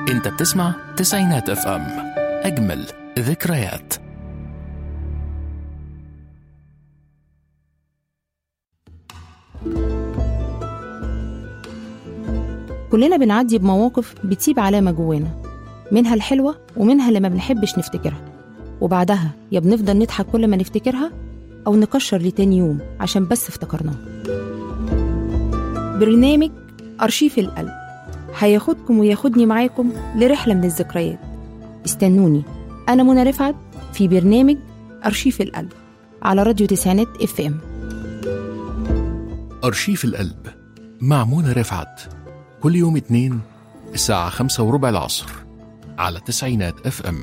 انت بتسمع تسعينات اف ام اجمل ذكريات كلنا بنعدي بمواقف بتسيب علامة جوانا منها الحلوة ومنها اللي ما بنحبش نفتكرها وبعدها يا بنفضل نضحك كل ما نفتكرها أو نكشر لتاني يوم عشان بس افتكرناها برنامج أرشيف القلب هياخدكم وياخدني معاكم لرحلة من الذكريات استنوني أنا منى رفعت في برنامج أرشيف القلب على راديو تسعينات اف ام أرشيف القلب مع منى رفعت كل يوم اتنين الساعة خمسة وربع العصر على تسعينات اف ام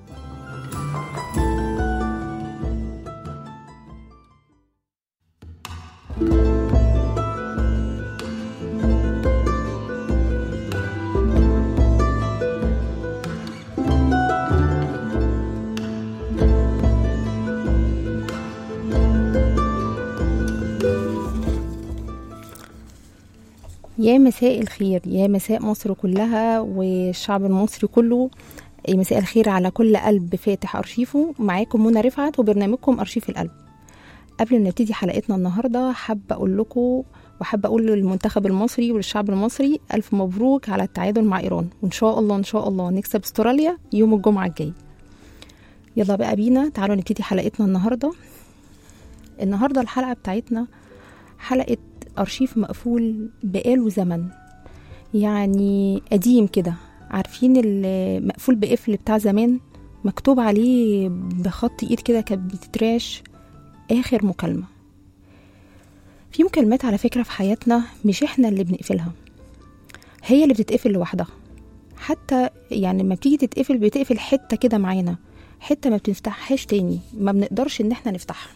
يا مساء الخير يا مساء مصر كلها والشعب المصري كله مساء الخير على كل قلب فاتح أرشيفه معاكم منى رفعت وبرنامجكم أرشيف القلب قبل ما نبتدي حلقتنا النهاردة حابة أقول لكم وحابة أقول للمنتخب المصري وللشعب المصري ألف مبروك على التعادل مع إيران وإن شاء الله إن شاء الله نكسب استراليا يوم الجمعة الجاي يلا بقى بينا تعالوا نبتدي حلقتنا النهاردة النهاردة الحلقة بتاعتنا حلقة أرشيف مقفول بقاله زمن يعني قديم كده عارفين المقفول بقفل بتاع زمان مكتوب عليه بخط ايد كده كانت بتتراش آخر مكالمة في مكالمات على فكرة في حياتنا مش احنا اللي بنقفلها هي اللي بتتقفل لوحدها حتى يعني لما بتيجي تتقفل بتقفل حتة كده معانا حتة ما بتفتحهاش تاني ما بنقدرش ان احنا نفتحها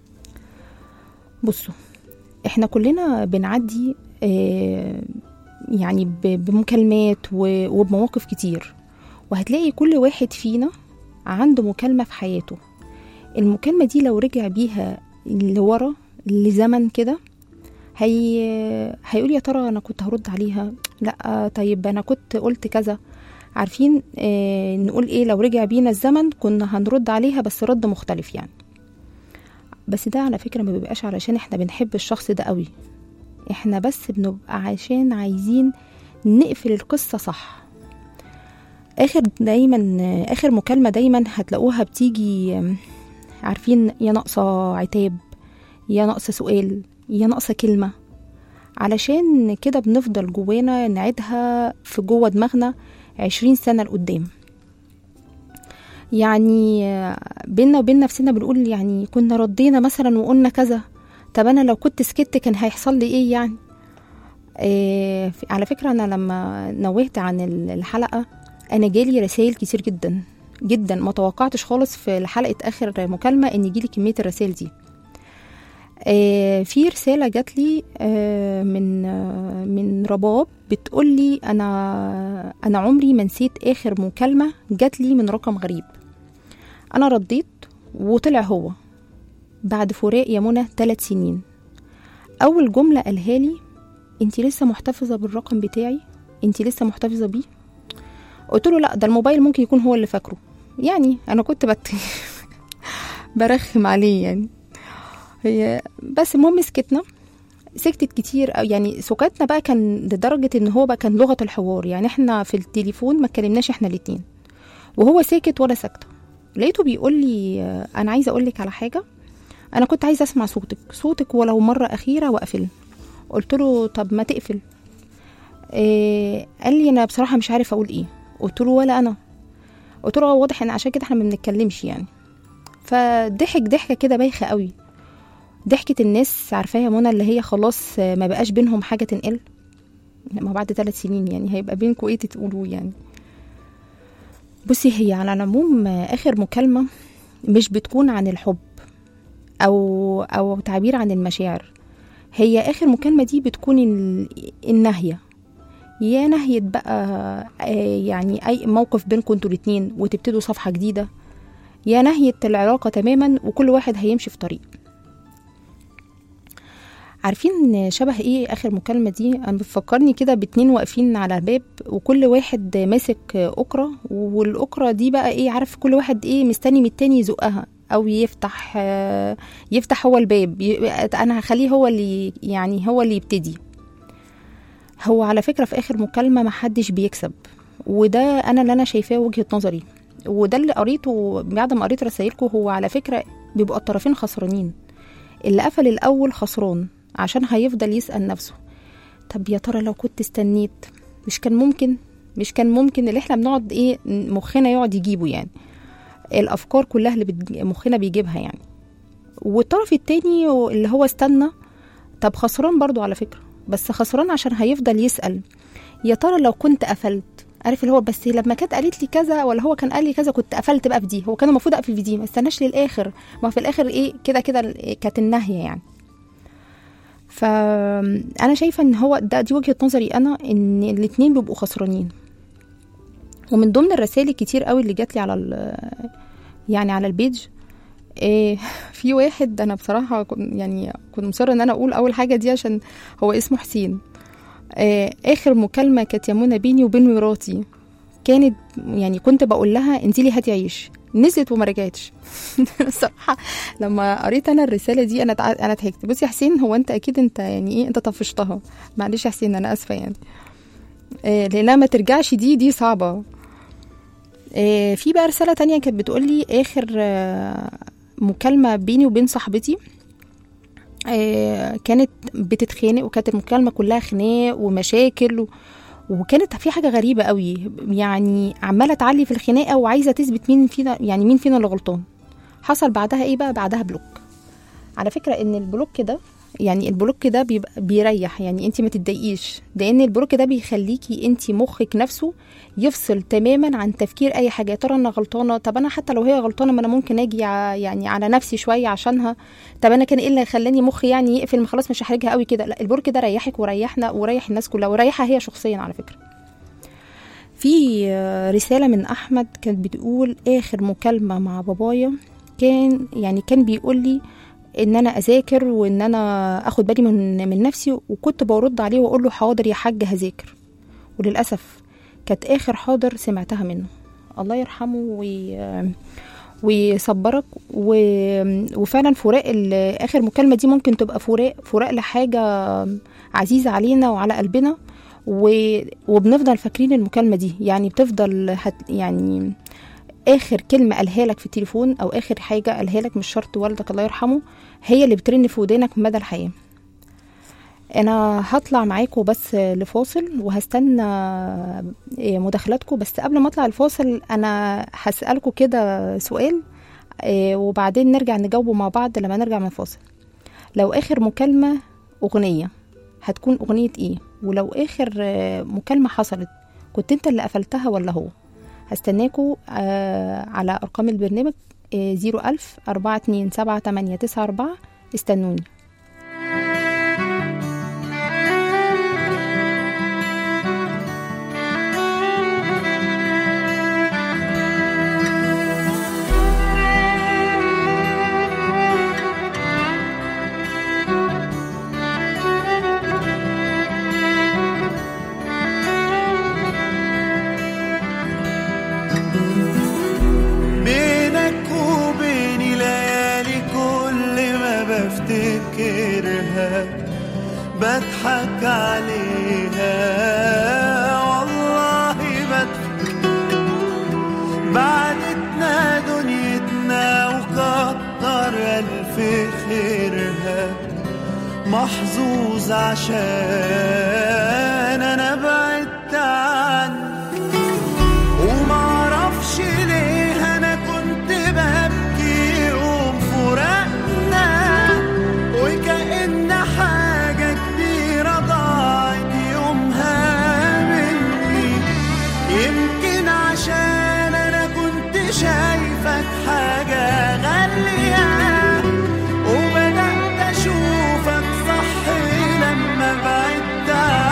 بصوا احنا كلنا بنعدي آه، يعني ب- بمكالمات و- وبمواقف كتير وهتلاقي كل واحد فينا عنده مكالمة في حياته المكالمة دي لو رجع بيها لورا لزمن كده هي هيقول يا ترى انا كنت هرد عليها لا طيب انا كنت قلت كذا عارفين آه نقول ايه لو رجع بينا الزمن كنا هنرد عليها بس رد مختلف يعني بس ده على فكرة ما بيبقاش علشان احنا بنحب الشخص ده قوي احنا بس بنبقى عشان عايزين نقفل القصة صح اخر دايما اخر مكالمة دايما هتلاقوها بتيجي عارفين يا ناقصة عتاب يا ناقصة سؤال يا ناقصة كلمة علشان كده بنفضل جوانا نعيدها في جوه دماغنا عشرين سنة لقدام يعني بينا وبين نفسنا بنقول يعني كنا ردينا مثلا وقلنا كذا طب انا لو كنت سكت كان هيحصل لي ايه يعني إيه على فكرة انا لما نوهت عن ال- الحلقة انا جالي رسائل كتير جدا جدا ما توقعتش خالص في حلقة اخر مكالمة ان يجيلي كمية الرسائل دي آه، في رسالة جات لي آه، من آه، من رباب بتقول لي أنا أنا عمري ما نسيت آخر مكالمة جات لي من رقم غريب أنا رديت وطلع هو بعد فراق يا منى ثلاث سنين أول جملة قالها لي أنت لسه محتفظة بالرقم بتاعي أنت لسه محتفظة بيه قلت له لا ده الموبايل ممكن يكون هو اللي فاكره يعني أنا كنت بت برخم عليه يعني هي بس المهم سكتنا سكتت كتير أو يعني سكتنا بقى كان لدرجة ان هو بقى كان لغة الحوار يعني احنا في التليفون ما اتكلمناش احنا الاتنين وهو ساكت وانا ساكتة لقيته بيقول لي آه، انا عايزة اقول لك على حاجة انا كنت عايزة اسمع صوتك صوتك ولو مرة اخيرة واقفل قلت له طب ما تقفل إيه قال لي انا بصراحة مش عارف اقول ايه قلت له ولا انا قلت له آه، واضح ان عشان كده احنا ما بنتكلمش يعني فضحك ضحكة كده بايخة قوي ضحكة الناس عارفاها يا منى اللي هي خلاص آه، ما بقاش بينهم حاجة تنقل ما بعد ثلاث سنين يعني هيبقى بينكم ايه تقولوا يعني بصي هي على العموم آه، اخر مكالمة مش بتكون عن الحب او او تعبير عن المشاعر هي اخر مكالمة دي بتكون ال- النهية يا نهية بقى آه، يعني اي موقف بينكم انتوا الاتنين وتبتدوا صفحة جديدة يا نهية العلاقة تماما وكل واحد هيمشي في طريق عارفين شبه ايه اخر مكالمه دي انا بتفكرني كده باتنين واقفين على الباب وكل واحد ماسك اكره والاكره دي بقى ايه عارف كل واحد ايه مستني من التاني يزقها او يفتح آه، يفتح هو الباب ي- انا هخليه هو اللي يعني هو اللي يبتدي هو على فكره في اخر مكالمه محدش بيكسب وده انا اللي انا شايفاه وجهه نظري وده اللي قريته بعد ما قريت رسايلكم هو على فكره بيبقوا الطرفين خسرانين اللي قفل الاول خسران عشان هيفضل يسال نفسه طب يا ترى لو كنت استنيت مش كان ممكن مش كان ممكن اللي احنا بنقعد ايه مخنا يقعد يجيبه يعني الافكار كلها اللي بتج- مخنا بيجيبها يعني والطرف التاني اللي هو استنى طب خسران برضو على فكرة بس خسران عشان هيفضل يسأل يا ترى لو كنت قفلت عارف اللي هو بس لما كانت قالت لي كذا ولا هو كان قال لي كذا كنت قفلت بقى في دي هو كان المفروض اقفل في دي ما استناش للاخر ما في الاخر ايه كده كده كانت النهايه يعني فانا شايفه ان هو ده دي وجهه نظري انا ان الاتنين بيبقوا خسرانين ومن ضمن الرسائل الكتير قوي اللي جات لي على ال- يعني على البيج إيه في واحد انا بصراحه كن يعني كنت مصره ان انا اقول اول حاجه دي عشان هو اسمه حسين إيه اخر مكالمه كانت يا منى بيني وبين مراتي كانت يعني كنت بقول لها انزلي هاتي عيش نزلت وما رجعتش الصراحه لما قريت انا الرساله دي انا تع- انا ضحكت بصي يا حسين هو انت اكيد انت يعني ايه انت طفشتها معلش يا حسين انا اسفه يعني إيه لانها ما ترجعش دي دي صعبه إيه في بقى رساله تانية كانت بتقولي اخر آه، مكالمه بيني وبين صاحبتي آه، كانت بتتخانق وكانت المكالمه كلها خناق ومشاكل و... وكانت في حاجه غريبه قوي يعني عماله تعلي في الخناقه وعايزه تثبت مين فينا يعني مين فينا اللي غلطان حصل بعدها ايه بقى بعدها بلوك على فكره ان البلوك ده يعني البلوك ده بيبقى بيريح يعني انت ما تتضايقيش لان البلوك ده بيخليكي انت مخك نفسه يفصل تماما عن تفكير اي حاجه يا ترى انا غلطانه طب انا حتى لو هي غلطانه ما انا ممكن اجي ع- يعني على نفسي شويه عشانها طب انا كان ايه اللي خلاني مخي يعني يقفل ما خلاص مش هحرجها قوي كده لا البرك ده ريحك وريحنا وريح الناس كلها وريحها هي شخصيا على فكره في آه، رساله من احمد كانت بتقول اخر مكالمه مع بابايا كان يعني كان بيقول لي ان انا اذاكر وان انا اخد بالي من من نفسي وكنت برد عليه واقول له حاضر يا حاج هذاكر وللاسف كانت اخر حاضر سمعتها منه الله يرحمه وي... ويصبرك و... وفعلا فراق ال- اخر مكالمه دي ممكن تبقى فراق فراق لحاجه عزيزه علينا وعلى قلبنا و... وبنفضل فاكرين المكالمه دي يعني بتفضل هت... يعني اخر كلمه قالها لك في التليفون او اخر حاجه قالها لك مش شرط والدك الله يرحمه هي اللي بترن في ودانك مدى الحياه انا هطلع معاكم بس لفاصل وهستنى مداخلاتكم بس قبل ما اطلع الفاصل انا هسالكم كده سؤال إيه، وبعدين نرجع نجاوبه مع بعض لما نرجع من الفاصل لو اخر مكالمه اغنيه هتكون اغنيه ايه ولو اخر آه، مكالمه حصلت كنت انت اللي قفلتها ولا هو هستناكوا آه، على ارقام البرنامج زيرو ألف أربعة اتنين سبعة تمانية تسعة أربعة استنوني بينك وبيني ليالي كل ما بفتكرها بضحك عليها والله بضحك بعدتنا دنيتنا وكتر ألف خيرها محظوظ عشان أنا بعدت عنك ومعرفش ليه انا كنت ببكي يوم فراقنا وكأن حاجة كبيرة ضاعت يومها مني يمكن عشان انا كنت شايفك حاجة غالية وبدأت اشوفك صح لما بعدت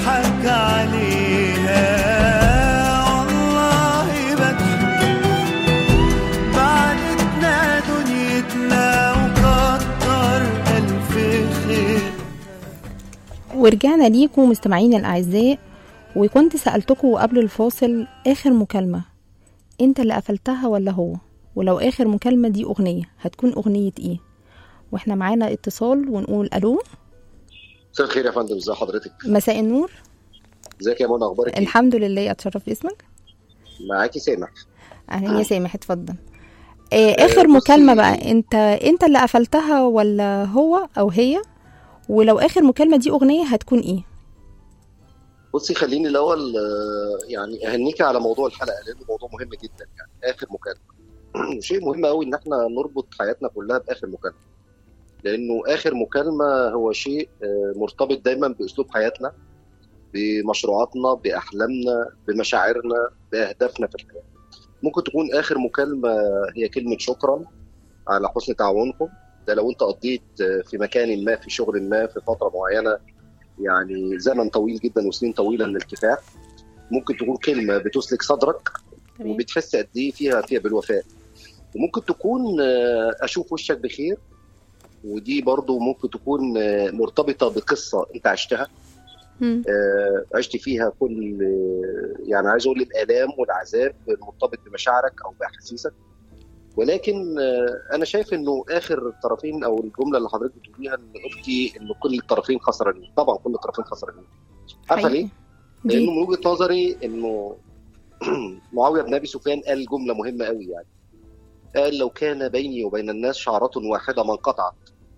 واضحك عليها والله بضحك بعدتنا دنيتنا وكتر ألف خير ورجعنا ليكم مستمعينا الأعزاء وكنت سألتكم قبل الفاصل آخر مكالمة أنت اللي قفلتها ولا هو ولو آخر مكالمة دي أغنية هتكون أغنية إيه واحنا معانا اتصال ونقول ألو مساء الخير يا فندم ازي حضرتك مساء النور ازيك يا منى اخبارك ايه الحمد لله أتشرف باسمك معاكي سامح أهلا يا سامح اتفضل آه آخر مكالمة بقى أنت أنت اللي قفلتها ولا هو أو هي ولو آخر مكالمة دي أغنية هتكون إيه بصي خليني الاول آه، يعني اهنيكي على موضوع الحلقه لانه موضوع مهم جدا يعني اخر مكالمه شيء مهم قوي ان احنا نربط حياتنا كلها باخر مكالمه لانه اخر مكالمه هو شيء آه، مرتبط دايما باسلوب حياتنا بمشروعاتنا باحلامنا بمشاعرنا باهدافنا في الحياه ممكن تكون اخر مكالمه هي كلمه شكرا على حسن تعاونكم ده لو انت قضيت آه، في مكان ما في شغل ما في فتره معينه يعني زمن طويل جدا وسنين طويله من الكفاح ممكن تكون كلمه بتسلك صدرك تمام وبتحس قد ايه فيها فيها بالوفاء وممكن تكون آه، اشوف وشك بخير ودي برضو ممكن تكون آه، مرتبطه بقصه انت عشتها مم. آه، عشت فيها كل آه، يعني عايز اقول الالام والعذاب المرتبط بمشاعرك او باحاسيسك ولكن آه، انا شايف انه اخر الطرفين او الجمله اللي حضرتك بتقوليها ان قلتي انه كل الطرفين خسرانين طبعا كل الطرفين خسرانين عارفه حقيقي. ليه؟ لانه دي من وجهه نظري انه معاويه بن ابي سفيان قال جمله مهمه قوي يعني قال لو كان بيني وبين الناس شعرة واحده ما انقطعت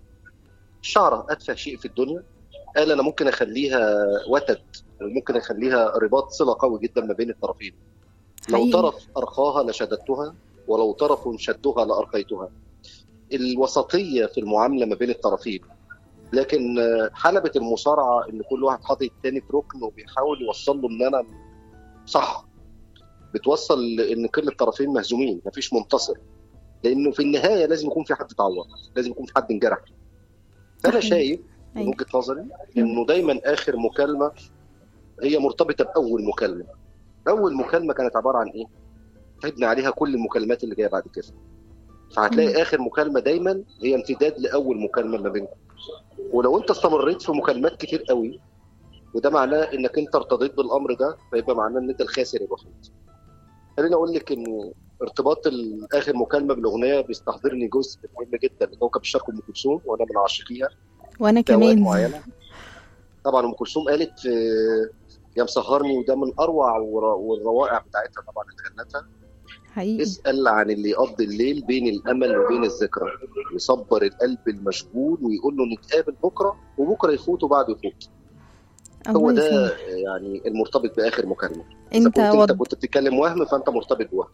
شعره اتفه شيء في الدنيا قال انا ممكن اخليها وتد وممكن اخليها رباط صله قوي جدا ما بين الطرفين لو حقيقي. طرف ارخاها لشددتها ولو طرف شدها لارخيتها الوسطيه في المعامله ما بين الطرفين لكن آه، حلبة المصارعة إن كل واحد حاطط التاني في ركن وبيحاول يوصل له إن أنا صح بتوصل إن كل الطرفين مهزومين مفيش منتصر لأنه في النهاية لازم يكون في حد اتعور لازم يكون في حد انجرح فأنا صحيح. شايف من أيوة. وجهة نظري إنه دايما آخر مكالمة هي مرتبطة بأول مكالمة أول مكالمة كانت عبارة عن إيه؟ هبني عليها كل المكالمات اللي جاية بعد كده فهتلاقي آخر مكالمة دايما هي امتداد لأول مكالمة ما بينكم ولو انت استمريت في مكالمات كتير قوي وده معناه انك انت ارتضيت بالامر ده فيبقى معناه ان انت الخاسر الوحيد. خليني اقول لك انه ارتباط ال- اخر مكالمه بالاغنيه بيستحضرني جزء مهم جدا لكوكب الشرق ام كلثوم وانا من عاشقيها وانا في اوقات كمان معينه. طبعا ام كلثوم قالت آه، يا مسهرني وده من اروع والر- والروائع بتاعتها طبعا اللي غنتها حقيقي اسال عن اللي يقضي الليل بين الامل وبين الذكرى يصبر القلب المشغول ويقول له نتقابل بكره وبكره يفوت وبعده يفوت هو الله ده يسامحك. يعني المرتبط باخر مكالمه إذا انت كنت انت وض... كنت بتتكلم وهم فانت مرتبط بوهم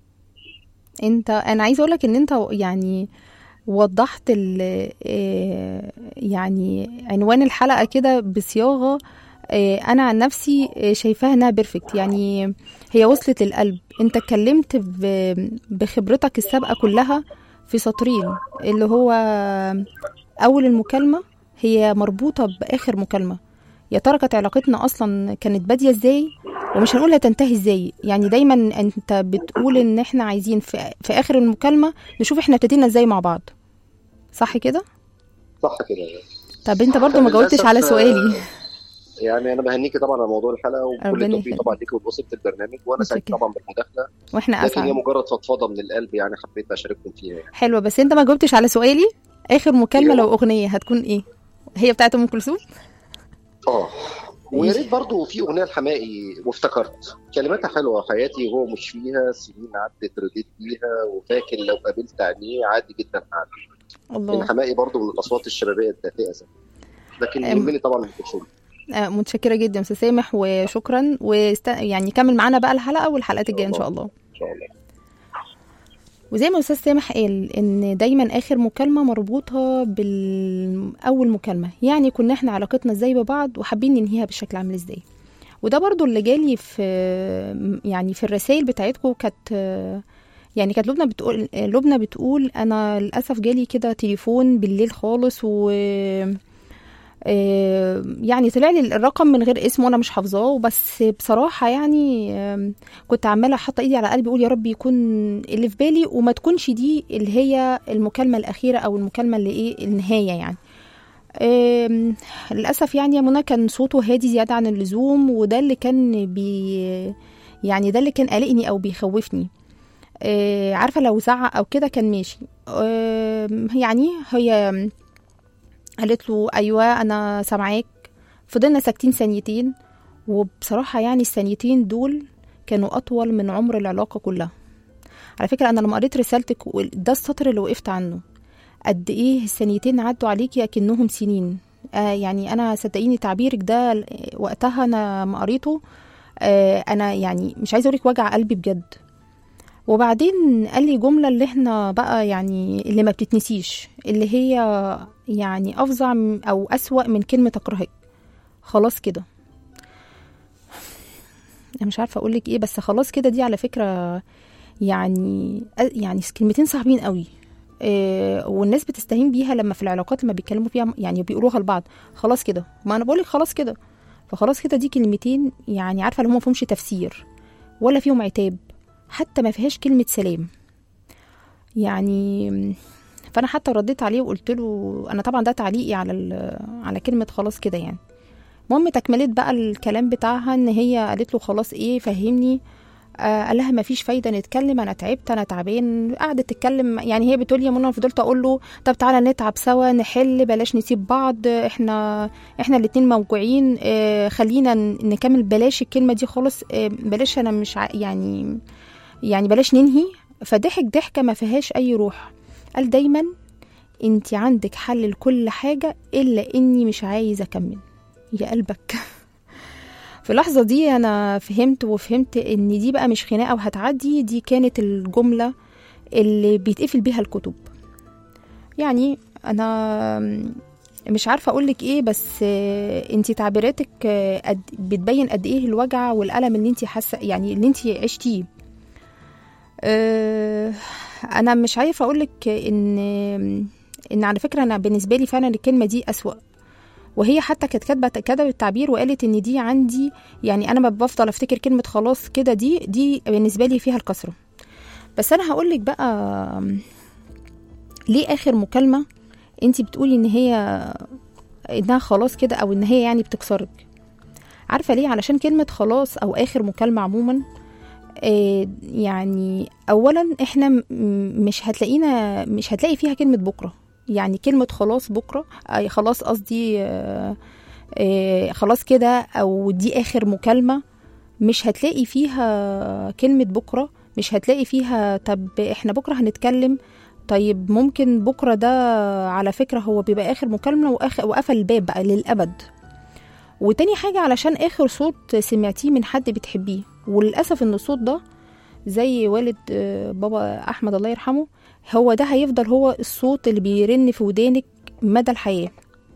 انت انا عايزه اقولك ان انت يعني وضحت ال آه، يعني عنوان الحلقه كده بصياغه آه، انا عن نفسي آه، شايفاها انها بيرفكت يعني هي وصلت للقلب انت اتكلمت ب- بخبرتك السابقه كلها في سطرين اللي هو اول المكالمه هي مربوطه باخر مكالمه يا ترى كانت علاقتنا اصلا كانت باديه ازاي ومش هنقول هتنتهي ازاي يعني دايما انت بتقول ان احنا عايزين في, في اخر المكالمه نشوف احنا ابتدينا ازاي مع بعض صح كده صح كده طب انت برضو ما جاوبتش للأسف، على آه، سؤالي يعني انا بهنيكي طبعا على موضوع الحلقه وكل ربنا التوفيق يخليك. طبعا ليكي ولاسره البرنامج وانا سعيد متشكرة. طبعا بالمداخله واحنا لكن هي اسعد مجرد فضفضه من القلب يعني حبيت اشارككم فيها يعني. حلوه بس انت ما جاوبتش على سؤالي اخر مكالمه إيه هو؟ لو اغنيه هتكون ايه هي بتاعت ام كلثوم اه ويا ريت برضه في اغنيه الحمائي وافتكرت كلماتها حلوه حياتي هو مش فيها سنين عدت رضيت بيها وفاكر لو قابلت عينيه عادي جدا عادي الله الحمائي برضه من الاصوات الشبابيه الدافئه زي. لكن أم. يهمني طبعا ام كلثوم آه، متشكره جدا استاذ سامح وشكرا وست... يعني كمل معانا بقى الحلقه والحلقات الجايه ان شاء الله ان شاء الله وزي ما استاذ سامح قال ان دايما اخر مكالمه مربوطه بالاول مكالمه يعني كنا احنا علاقتنا ازاي ببعض وحابين ننهيها بالشكل عامل ازاي وده برضو اللي جالي في يعني في الرسائل بتاعتكم كانت يعني كانت لبنى بتقول لبنى بتقول انا للاسف جالي كده تليفون بالليل خالص و آه، يعني طلع لي الرقم من غير اسم وانا مش حافظاه بس بصراحه يعني آم، كنت عماله حاطه ايدي على قلبي اقول يا رب يكون اللي في بالي وما تكونش دي اللي هي المكالمه الاخيره او المكالمه اللي ايه النهايه يعني آم، للاسف يعني يا منى كان صوته هادي زياده عن اللزوم وده اللي كان بي يعني ده اللي كان قلقني او بيخوفني آه، عارفه لو زعق او كده كان ماشي آم، يعني هي قالت له ايوه انا سامعاك فضلنا ساكتين ثانيتين وبصراحه يعني الثانيتين دول كانوا اطول من عمر العلاقه كلها على فكره انا لما قريت رسالتك وال- ده السطر اللي وقفت عنه قد ايه الثانيتين عدوا عليكي اكنهم سنين آه يعني انا صدقيني تعبيرك ده ل- وقتها انا ما قريته آه انا يعني مش عايزه اقولك وجع قلبي بجد وبعدين قال لي جمله اللي احنا بقى يعني اللي ما بتتنسيش اللي هي يعني افظع م- او اسوأ من كلمه اكرهك خلاص كده انا مش عارفه اقول لك ايه بس خلاص كده دي على فكره يعني يعني كلمتين صعبين قوي إيه والناس بتستهين بيها لما في العلاقات لما بيتكلموا فيها يعني بيقولوها لبعض خلاص كده ما انا بقول لك خلاص كده فخلاص كده دي كلمتين يعني عارفه اللي هم ما فيهمش تفسير ولا فيهم عتاب حتى ما فيهاش كلمه سلام يعني فانا حتى رديت عليه وقلت له انا طبعا ده تعليقي على ال- على كلمه خلاص كده يعني المهم تكملت بقى الكلام بتاعها ان هي قالت له خلاص ايه فهمني آه قال لها مفيش فايده نتكلم انا تعبت انا تعبان قعدت تتكلم يعني هي بتقول لي يا منى فضلت اقول له طب تعالى نتعب سوا نحل بلاش نسيب بعض احنا احنا الاتنين موجوعين آه خلينا ن- نكمل بلاش الكلمه دي خالص آه بلاش انا مش ع... يعني يعني بلاش ننهي فضحك ضحكه ما فيهاش اي روح قال دايما انت عندك حل لكل حاجه الا اني مش عايز اكمل يا قلبك في اللحظة دي أنا فهمت وفهمت إن دي بقى مش خناقة وهتعدي دي كانت الجملة اللي بيتقفل بيها الكتب يعني أنا مش عارفة أقولك إيه بس آه، انتي تعبيراتك آه، قد بتبين قد إيه الوجع والألم اللي انتي حاسة يعني اللي انتي عشتيه آه، أنا مش عارفة أقولك إن إن على فكرة أنا بالنسبة لي فعلا الكلمة دي أسوأ وهي حتى كانت كاتبه كتبت التعبير وقالت ان دي عندي يعني انا ما بفضل افتكر كلمه خلاص كده دي دي بالنسبه لي فيها الكسره بس انا هقول لك بقى ليه اخر مكالمه انت بتقولي ان هي انها خلاص كده او ان هي يعني بتكسرك عارفه ليه علشان كلمه خلاص او اخر مكالمه عموما آه، يعني اولا احنا م- مش هتلاقينا مش هتلاقي فيها كلمه بكره يعني كلمه خلاص بكره أي خلاص قصدي آه، آه، خلاص كده او دي اخر مكالمه مش هتلاقي فيها كلمه بكره مش هتلاقي فيها طب احنا بكره هنتكلم طيب ممكن بكره ده على فكره هو بيبقى اخر مكالمه واخر وقفل الباب بقى للابد وتاني حاجه علشان اخر صوت سمعتيه من حد بتحبيه وللاسف ان الصوت ده زي والد آه، بابا احمد الله يرحمه هو ده هيفضل هو الصوت اللي بيرن في ودانك مدى الحياه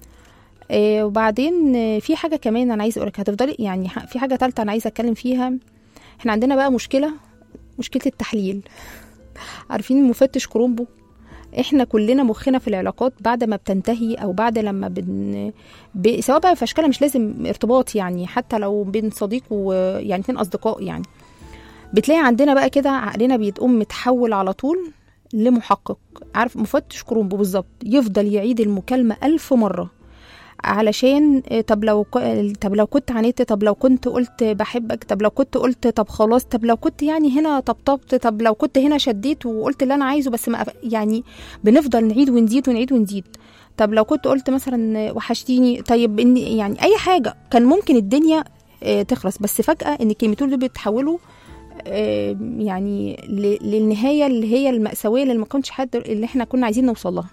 آه، وبعدين آه، في حاجه كمان انا عايزه اقولك هتفضلي يعني ح- في حاجه تالته انا عايزه اتكلم فيها احنا عندنا بقى مشكله مشكله التحليل عارفين مفتش كرومبو احنا كلنا مخنا في العلاقات بعد ما بتنتهي او بعد لما بن ب... سواء بقى في اشكالها مش لازم ارتباط يعني حتى لو بين صديق ويعني اتنين اصدقاء يعني بتلاقي عندنا بقى كده عقلنا بيتقوم متحول على طول لمحقق عارف مفتش كرومبو بالظبط يفضل يعيد المكالمة ألف مرة علشان آه، طب لو ك- طب لو كنت عانيت طب لو كنت قلت بحبك طب لو كنت قلت طب خلاص طب لو كنت يعني هنا طبطبت طب لو كنت هنا شديت وقلت اللي انا عايزه بس ما أف- يعني بنفضل نعيد ونزيد ونعيد ونزيد طب لو كنت قلت مثلا وحشتيني طيب إن يعني اي حاجه كان ممكن الدنيا آه، تخلص بس فجاه ان الكلمتين دول بيتحولوا آه، يعني ل- للنهايه اللي هي المأساويه اللي ما كنتش حد اللي احنا كنا عايزين نوصل لها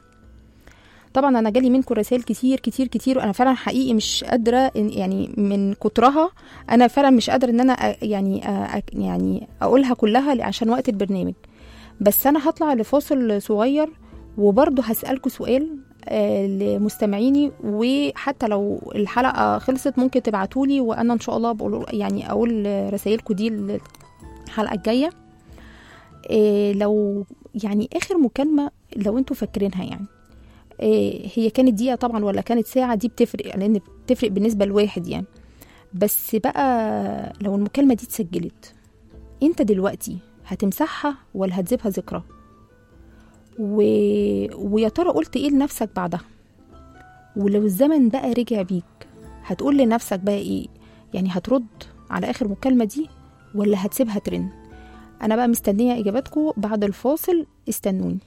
طبعا انا جالي منكم رسائل كتير كتير كتير وانا فعلا حقيقي مش قادره إن- يعني من كترها انا فعلا مش قادره ان انا أ- يعني أ- أ- يعني اقولها كلها عشان وقت البرنامج بس انا هطلع لفاصل صغير وبرضه هسألكوا سؤال آه، لمستمعيني وحتى لو الحلقة خلصت ممكن تبعتولي وأنا إن شاء الله بقول يعني أقول رسائلكوا دي الحلقة الجاية آه، لو يعني آخر مكالمة لو انتوا فاكرينها يعني إيه هي كانت دقيقه طبعا ولا كانت ساعه دي بتفرق لان بتفرق بالنسبه لواحد يعني بس بقى لو المكالمه دي اتسجلت انت دلوقتي هتمسحها ولا هتسيبها ذكرى و... ويا ترى قلت ايه لنفسك بعدها ولو الزمن بقى رجع بيك هتقول لنفسك بقى ايه يعني هترد على اخر مكالمه دي ولا هتسيبها ترن انا بقى مستنيه اجاباتكم بعد الفاصل استنوني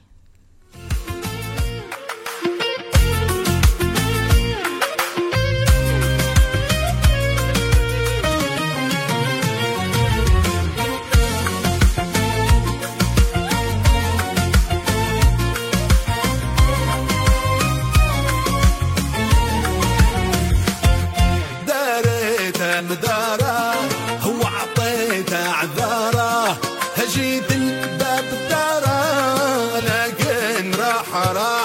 داريته مداره هو عطيته عذاره هجيت الباب داره لكن راح راح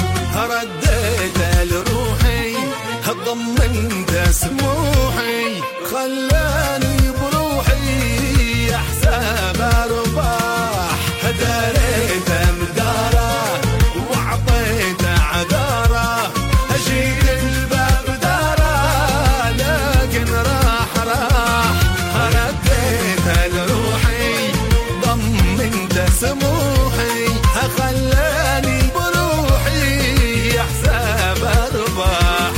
رديته لروحي ضمنت سموحي خلاني بروحي احساب ارباح داريته مداره وعطيته عذاره اجيت الباب داره لكن راح راح رديته لروحي ضمنت سموحي خلاني بروحي احساب ارباح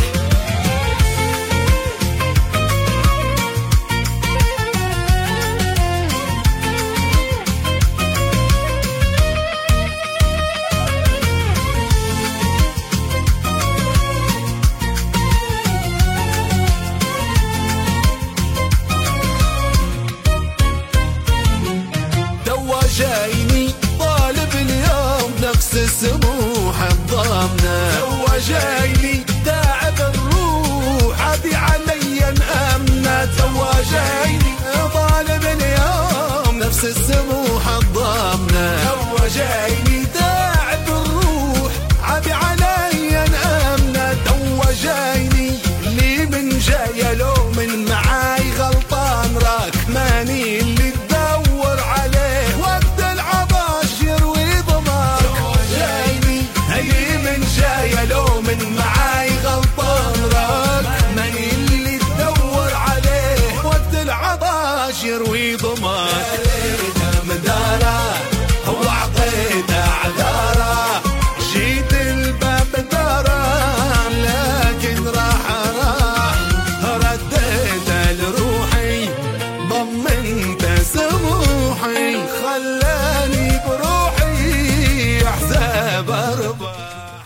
توا جايني طالب اليوم نفس السموح الضامنة توا جايني تعب الروح ابي علي الامنة توا جايني طالب اليوم نفس السموح الضامنة توا جايني تعب الروح ابي علي الامنة توا جايني اللي من جاي لو من معاي غلطان راك ماني اللي تدور عليه وقت العطش يروي ضماك جايني اللي من جاي لو من معاي غلطان راك ماني اللي تدور عليه وقت العطش يروي ضماك مدارة هو عطيته عذارة جيت الباب دارة لكن راح راح رديته لروحي ضمنت سموحي خلاني بروحي احزاب ارباح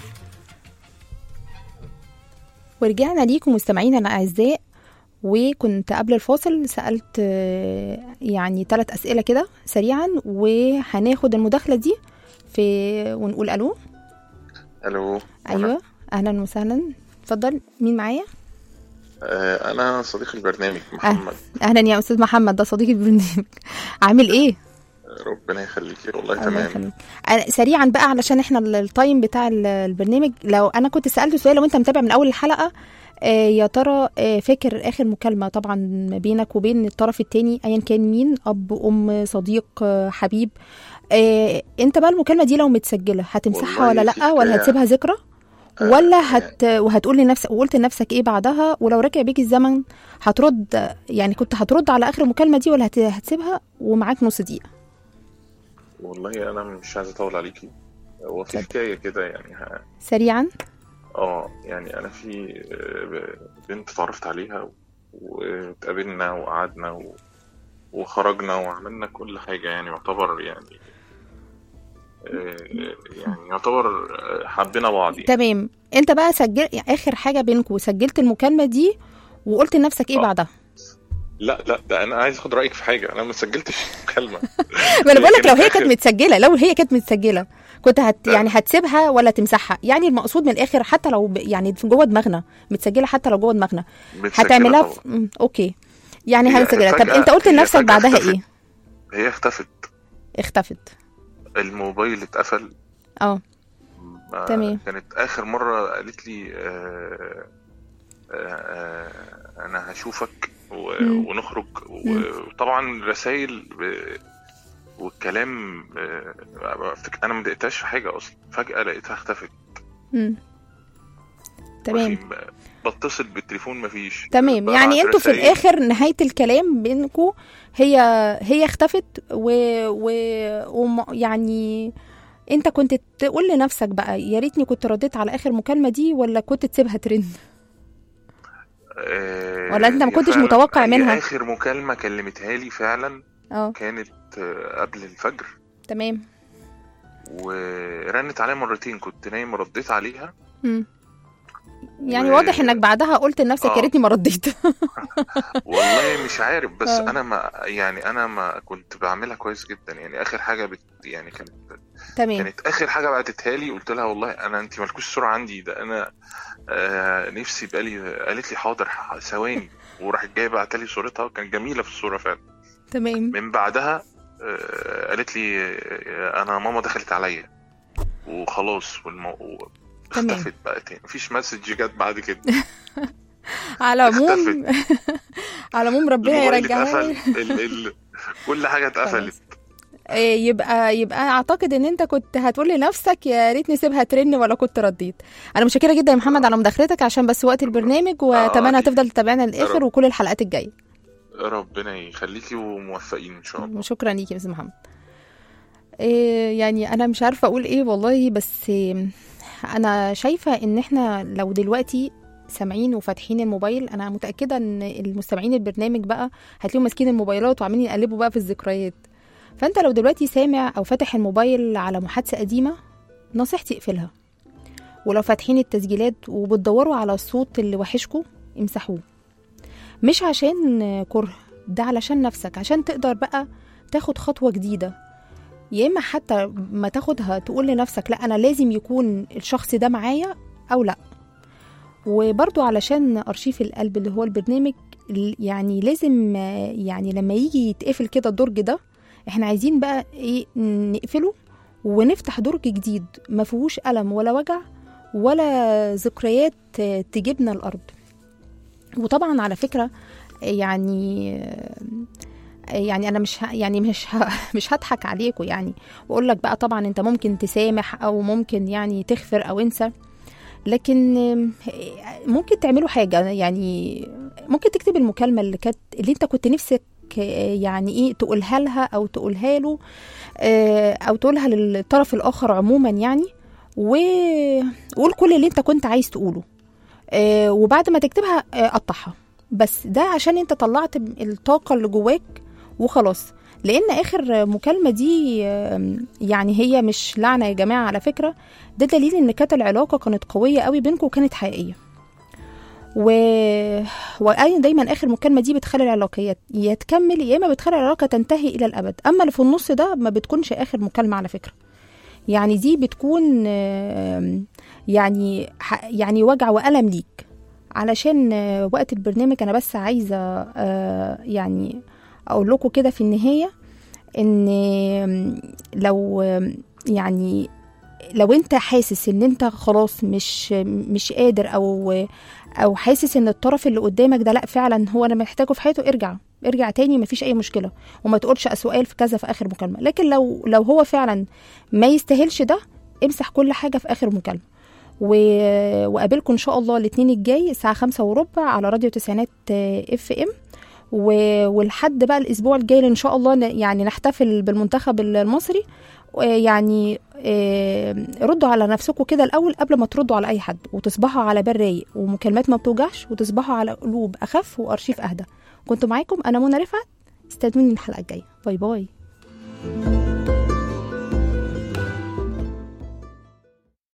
ورجعنا ليكم مستمعينا الاعزاء وكنت قبل الفاصل سالت آه، يعني ثلاث اسئله كده سريعا وهناخد المداخله دي في ونقول الو الو ايوه اهلا وسهلا اتفضل مين معايا آه، انا صديق البرنامج محمد اهلا يا استاذ محمد ده صديقي البرنامج عامل ايه ربنا يخليكي والله الله تمام يخليك. أنا- سريعا بقى علشان احنا ال- التايم بتاع ال- البرنامج لو انا كنت سالت سؤال لو انت متابع من اول الحلقه آه، يا ترى آه، فاكر اخر مكالمه طبعا بينك وبين الطرف التاني ايا كان مين اب ام صديق آه، حبيب آه، انت بقى المكالمه دي لو متسجله هتمسحها والله ولا في لا ولا الحقيقة- هتسيبها ذكرى آه، ولا هت وهتقول لنفسك وقلت لنفسك ايه بعدها ولو رجع بيك الزمن هترد يعني كنت هترد على اخر مكالمه دي ولا هت- هتسيبها ومعاك نص دقيقه والله انا مش عايز اطول عليكي هو في حكايه كده يعني ها- سريعا اه يعني انا في آه، بنت اتعرفت عليها واتقابلنا وقعدنا و... وخرجنا وعملنا كل حاجه يعني يعتبر يعني آه، يعني يعتبر آه، حبينا بعض يعني. تمام انت بقى سجل يعني اخر حاجه بينكم سجلت المكالمه دي وقلت لنفسك ايه آه. بعدها لا لا ده انا عايز اخد رايك في حاجه انا ما سجلتش مكالمه ما انا بقول لك لو هي آخر- كانت متسجله لو هي كانت متسجله كنت هت لا. يعني هتسيبها ولا تمسحها يعني المقصود من الاخر حتى لو ب... يعني في جوه دماغنا متسجله حتى لو جوه دماغنا متسجلة هتعملها طبعاً. في... مم، اوكي يعني هي هنسجلها طب فجأة- انت قلت هي لنفسك فجأة بعدها اختفت. ايه هي اختفت اختفت الموبايل اتقفل اه ما- تمام. كانت اخر مره قالت لي آه آه آه انا هشوفك و- مم. ونخرج مم. وطبعا رسائل والكلام آه، افتكر انا ما دقتهاش في حاجه اصلا فجاه لقيتها اختفت مم. تمام. مفي- بتصل بالتليفون مفيش تمام ببعت يعني انتوا في رسايل. الاخر نهايه الكلام بينكم هي هي اختفت و, و... وم... يعني انت كنت تقول لنفسك بقى يا ريتني كنت رديت على اخر مكالمه دي ولا كنت تسيبها ترن آه، ولا أنت ما هي كنتش فعلاً- متوقع هي منها؟ اخر مكالمه كلمتها لي فعلا اه كانت آه، قبل الفجر تمام ورنت عليا مرتين كنت نايم رديت عليها مم. يعني و- واضح انك بعدها قلت لنفسك يا آه. ريتني ما رديت والله مش عارف بس آه. انا ما يعني انا ما كنت بعملها كويس جدا يعني اخر حاجه بت يعني كانت تمام كانت اخر حاجه بعتتها لي قلت لها والله انا انت مالكوش صوره عندي ده انا آه نفسي بقالي قالت لي حاضر ح- ثواني وراحت جايه بعتلي لي صورتها وكانت جميله في الصوره فعلا تمام من بعدها آه قالت لي آه، انا ماما دخلت عليا وخلاص والمو... تمام. اختفت بقى تاني مفيش مسج جت بعد كده على العموم على العموم ربنا الموبايل يرجعها اتقفل ال... ال... كل حاجه اتقفلت إيه، يبقى يبقى اعتقد ان انت كنت هتقول لنفسك يا ريت نسيبها ترن ولا كنت رديت انا متشكره جدا يا محمد على مداخلتك عشان بس وقت البرنامج واتمنى آه. هتفضل تتابعنا للاخر رب. وكل الحلقات الجايه ربنا يخليكي وموفقين ان شاء الله شكرا ليكي يا استاذ محمد إيه يعني انا مش عارفه اقول ايه والله بس إيه انا شايفه ان احنا لو دلوقتي سامعين وفاتحين الموبايل انا متاكده ان المستمعين البرنامج بقى هتلاقيهم ماسكين الموبايلات وعاملين يقلبوا بقى في الذكريات فانت لو دلوقتي سامع او فاتح الموبايل على محادثه قديمه نصيحتي اقفلها ولو فاتحين التسجيلات وبتدوروا على الصوت اللي وحشكوا امسحوه مش عشان كره ده علشان نفسك عشان تقدر بقى تاخد خطوة جديدة يا إما حتى ما تاخدها تقول لنفسك لا أنا لازم يكون الشخص ده معايا أو لا وبرضو علشان أرشيف القلب اللي هو البرنامج ال- يعني لازم آه، يعني لما يجي يتقفل كده الدرج ده احنا عايزين بقى ايه نقفله ونفتح درج جديد ما فيهوش ألم ولا وجع ولا ذكريات آه، تجيبنا الأرض وطبعا على فكرة يعني يعني انا مش ه... يعني مش ه... مش هضحك عليكم يعني واقول لك بقى طبعا انت ممكن تسامح او ممكن يعني تغفر او انسى لكن ممكن تعملوا حاجه يعني ممكن تكتب المكالمه اللي كانت اللي انت كنت نفسك يعني ايه تقولها لها او تقولها له آه، او تقولها للطرف الاخر عموما يعني وقول كل اللي انت كنت عايز تقوله آه، وبعد ما تكتبها آه، قطعها بس ده عشان انت طلعت الطاقه اللي جواك وخلاص لان اخر مكالمه دي آم، يعني هي مش لعنه يا جماعه على فكره ده دليل ان كانت العلاقه كانت قويه قوي بينكم وكانت حقيقيه و... وأي دايما اخر مكالمه دي بتخلي العلاقه يا- يا تكمل يا اما بتخلي العلاقه تنتهي الى الابد اما اللي في النص ده ما بتكونش اخر مكالمه على فكره يعني دي بتكون آم، يعني ح- يعني وجع والم ليك علشان آه، وقت البرنامج انا بس عايزه آه، يعني اقول لكم كده في النهايه ان آم، لو آم، يعني لو انت حاسس ان انت خلاص مش مش قادر او او حاسس ان الطرف اللي قدامك ده لا فعلا هو انا محتاجه في حياته ارجع ارجع تاني مفيش اي مشكله وما تقولش سؤال في كذا في اخر مكالمه لكن لو لو هو فعلا ما يستاهلش ده امسح كل حاجه في اخر مكالمه و... وقابلكم ان شاء الله الاثنين الجاي الساعه خمسة وربع على راديو تسعينات اف ام و... ولحد بقى الاسبوع الجاي ان شاء الله ن... يعني نحتفل بالمنتخب المصري و- يعني آه، ردوا على نفسكم كده الاول قبل ما تردوا على اي حد وتصبحوا على بال رايق ومكالمات ما بتوجعش وتصبحوا على قلوب اخف وارشيف اهدى كنت معاكم انا منى رفعت استنوني الحلقه الجايه باي باي